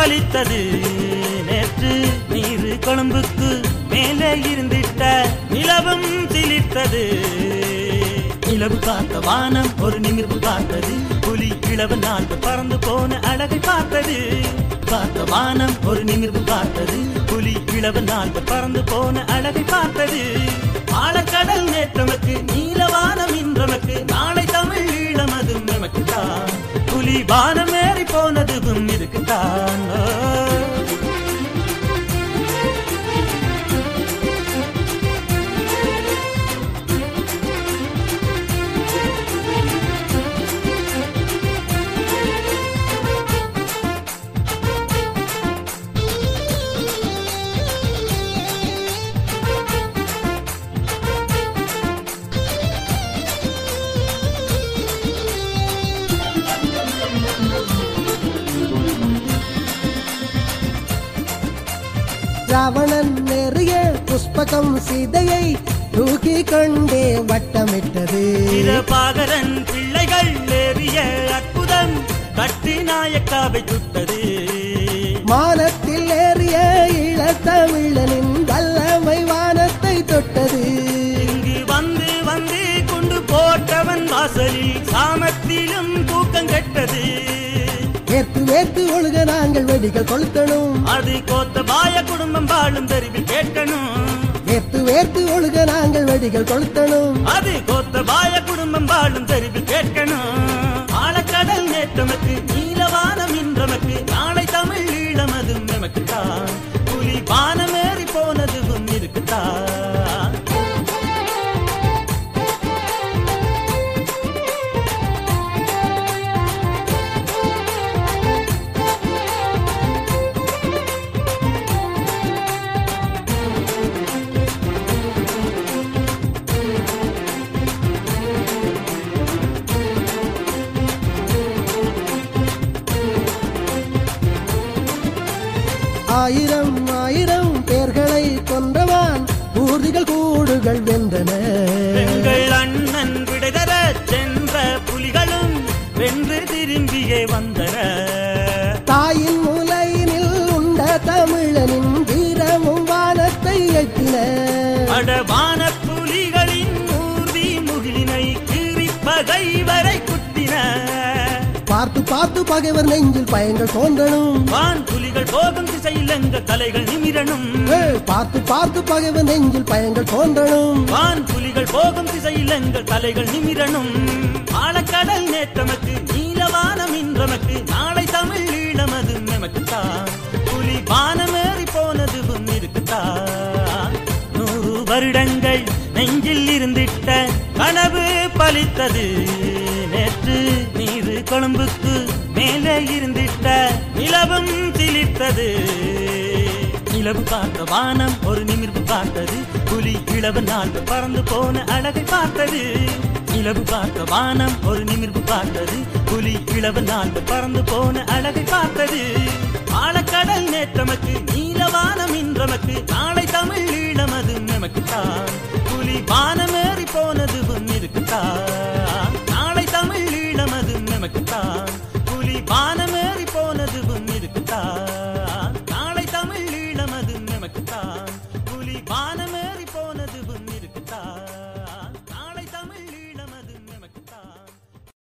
பலித்தது நேற்று நீரு கொழும்புக்கு மேலே இருந்திட்ட நிலவும் சிலிர்த்தது நிலவு பார்த்த வானம் ஒரு நிமிர்வு பார்த்தது புலி இளவு நாட்டு பறந்து போன அழகை பார்த்தது பார்த்த வானம் ஒரு நிமிர்வு பார்த்தது புலி இளவு நாட்டு பறந்து போன அழகை பார்த்தது ஆழக்கடல் நேற்றமக்கு நீலவானம் இன்றமக்கு நாளை தமிழ் ஈழமது நமக்கு தான் புலி வானம் ஏறி போனதுவும் இருக்குத்தான் ஓ. ராவணன் நெறிய புஷ்பகம் சீதையை தூக்கி கொண்டே வட்டமிட்டது பாகரன் பிள்ளைகள் ஏறிய அற்புதம் கட்டி நாயக்காவை சுட்டது மானத்தில் ஏறிய இளத்தமிழனின் வல்லமை வானத்தை தொட்டது இங்கு வந்து வந்து கொண்டு போட்டவன் வாசலில் சாமத்திலும் தூக்கம் கெட்டது வேர்த்து வேர்த்து ஒழுக நாங்கள் வெடிகள் கொளுத்தணும் அது கோத்த பாய குடும்பம் வாழும் தெருவில் கேட்கணும் வேர்த்து வேர்த்து ஒழுக நாங்கள் வெடிகள் கொளுத்தணும் அது கோத்த பாய குடும்பம் வாழும் தெருவில் கேட்கணும் ஆழக்கடல் நேற்றமக்கு நீலவானம் இன்றமக்கு நாளை தமிழ் ஈழமது நமக்கு தான் புலி வானமேறி போனதுவும் இருக்குத்தான் ஆயிரம் ஆயிரம் பேர்களை கொன்றவான் ஊர்திகள் கூடுகள் வென்றன எங்கள் அண்ணன் விடைதர சென்ற புலிகளும் வென்று திரும்பியே வந்தன தாயின் மூலையினில் உண்ட தமிழனின் வீரமும் வானத்தை எட்டின அடவான புலிகளின் ஊர்தி முகிலினை கீறி பகை வரை குட்டின பார்த்து பார்த்து பகைவர் நெஞ்சில் பயங்கள் தோன்றணும் வான் புலிகள் போகும் திசையில் எங்கள் தலைகள் நிமிரணும் ஏ, பார்த்து பார்த்து பகைவர் நெஞ்சில் பயங்கள் தோன்றணும் வான் புலிகள் போகும் திசையில் எங்கள் தலைகள் நிமிரணும் ஆழக்கடல் நேற்றமக்கு நீலவானம் இன்றமக்கு நாளை தமிழ் ஈழமது நமக்கு தான் புலி வானமேறி போனதுவும் இருக்குத்தான் நூறு வருடங்கள் நெஞ்சில் இருந்திட்ட கனவு பலித்தது நேற்று நீரு கொழும்புக்கு மேலே இருந்திட்ட நிலவும் சிலிர்த்தது நிலவு பார்த்த வானம் ஒரு நிமிர்வு பார்த்தது புலி இளவு நாள் பறந்து போன அழகை பார்த்தது நிலவு பார்த்த வானம் ஒரு நிமிர்வு பார்த்தது புலி இளவு நாள் பறந்து போன அழகை பார்த்தது ஆழக்கடல் நேற்றமக்கு நீலவானம் இன்றமக்கு நாளை தமிழ் ஈழமது நமக்கு தான் புலி வானமேறி போன